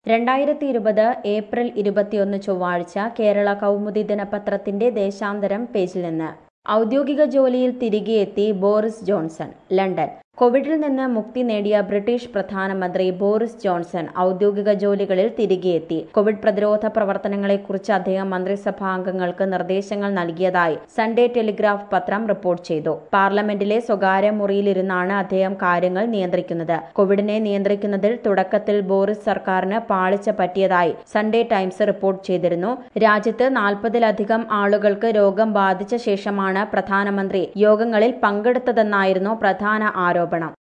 രണ്ടായിരത്തി ഇരുപത് ഏപ്രിൽ ഇരുപത്തിയൊന്ന് ചൊവ്വാഴ്ച കേരള കൗമുദി ദിനപത്രത്തിന്റെ ദേശാന്തരം പേജിൽ നിന്ന് ഔദ്യോഗിക ജോലിയിൽ തിരികെയെത്തി ബോറിസ് ജോൺസൺ ലണ്ടൻ കോവിഡിൽ നിന്ന് മുക്തി നേടിയ ബ്രിട്ടീഷ് പ്രധാനമന്ത്രി ബോറിസ് ജോൺസൺ ഔദ്യോഗിക ജോലികളിൽ തിരികെയെത്തി കോവിഡ് പ്രതിരോധ പ്രവർത്തനങ്ങളെക്കുറിച്ച് അദ്ദേഹം മന്ത്രിസഭാ അംഗങ്ങൾക്ക് നിർദ്ദേശങ്ങൾ നൽകിയതായി സൺഡേ ടെലിഗ്രാഫ് പത്രം റിപ്പോർട്ട് ചെയ്തു പാർലമെന്റിലെ സ്വകാര്യ മുറിയിലിരുന്നാണ് അദ്ദേഹം കാര്യങ്ങൾ നിയന്ത്രിക്കുന്നത് കോവിഡിനെ നിയന്ത്രിക്കുന്നതിൽ തുടക്കത്തിൽ ബോറിസ് സർക്കാരിന് പാളിച്ച പറ്റിയതായി സൺഡേ ടൈംസ് റിപ്പോർട്ട് ചെയ്തിരുന്നു രാജ്യത്ത് നാൽപ്പതിലധികം ആളുകൾക്ക് രോഗം ബാധിച്ച ശേഷമാണ് പ്രധാനമന്ത്രി യോഗങ്ങളിൽ പങ്കെടുത്തതെന്നായിരുന്നു പ്രധാന ആരോപണം